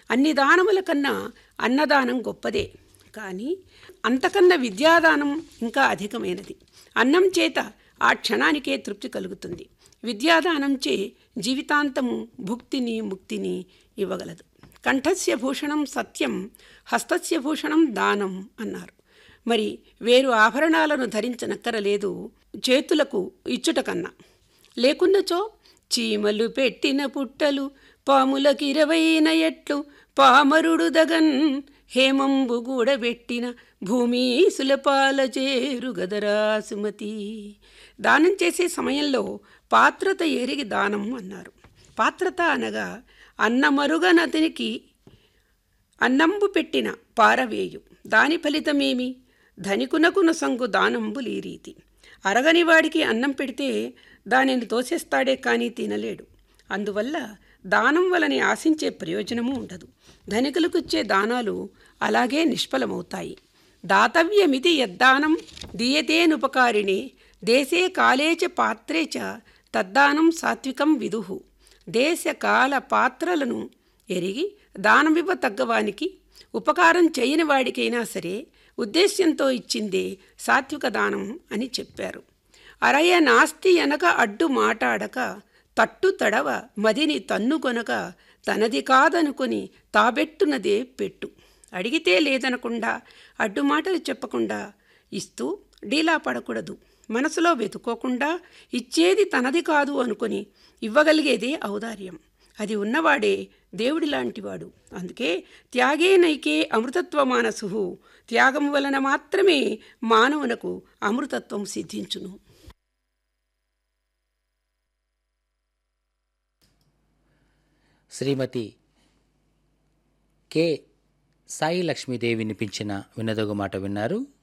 అన్ని దానముల కన్నా అన్నదానం గొప్పదే కానీ అంతకన్నా విద్యాదానం ఇంకా అధికమైనది అన్నం చేత ఆ క్షణానికే తృప్తి కలుగుతుంది విద్యాదానం చే జీవితాంతము భుక్తిని ముక్తిని ఇవ్వగలదు కంఠస్య భూషణం సత్యం హస్తస్య భూషణం దానం అన్నారు మరి వేరు ఆభరణాలను ధరించనక్కరలేదు చేతులకు ఇచ్చుట కన్నా లేకున్నచో చీమలు పెట్టిన పుట్టలు పాములకిరవైన ఎట్లు పామరుడు దగన్ హేమంబు గూడబెట్టిన భూమి సులపాల చేరు గదరా సుమతి దానం చేసే సమయంలో పాత్రత ఎరిగి దానం అన్నారు పాత్రత అనగా అన్నమరుగనతనికి అన్నంబు పెట్టిన పారవేయు దాని ఫలితమేమి ధనికునకు నొసంగు దానంబులు ఈ రీతి అరగని వాడికి అన్నం పెడితే దానిని తోసేస్తాడే కానీ తినలేడు అందువల్ల దానం వలని ఆశించే ప్రయోజనము ఉండదు ధనికులకు ఇచ్చే దానాలు అలాగే నిష్ఫలమవుతాయి దాతవ్యమిది యద్దానం దీయతేనుపకారిణి దేశే కాలే చ పాత్రే చ తద్దానం సాత్వికం విదుహు దేశ కాల పాత్రలను ఎరిగి దానమివ్వ తగ్గవానికి ఉపకారం చేయని వాడికైనా సరే ఉద్దేశ్యంతో ఇచ్చిందే సాత్విక దానం అని చెప్పారు అరయ నాస్తి ఎనక అడ్డు మాటాడక తట్టు తడవ మదిని తన్నుకొనక తనది కాదనుకొని తాబెట్టునదే పెట్టు అడిగితే లేదనకుండా అడ్డుమాటలు చెప్పకుండా ఇస్తూ డీలా పడకూడదు మనసులో వెతుక్కోకుండా ఇచ్చేది తనది కాదు అనుకొని ఇవ్వగలిగేదే ఔదార్యం అది ఉన్నవాడే దేవుడి లాంటివాడు అందుకే త్యాగే నైకే అమృతత్వ మానసు త్యాగం వలన మాత్రమే మానవునకు అమృతత్వం సిద్ధించును శ్రీమతి కె సాయి లక్ష్మీదేవి వినిపించిన వినదగు మాట విన్నారు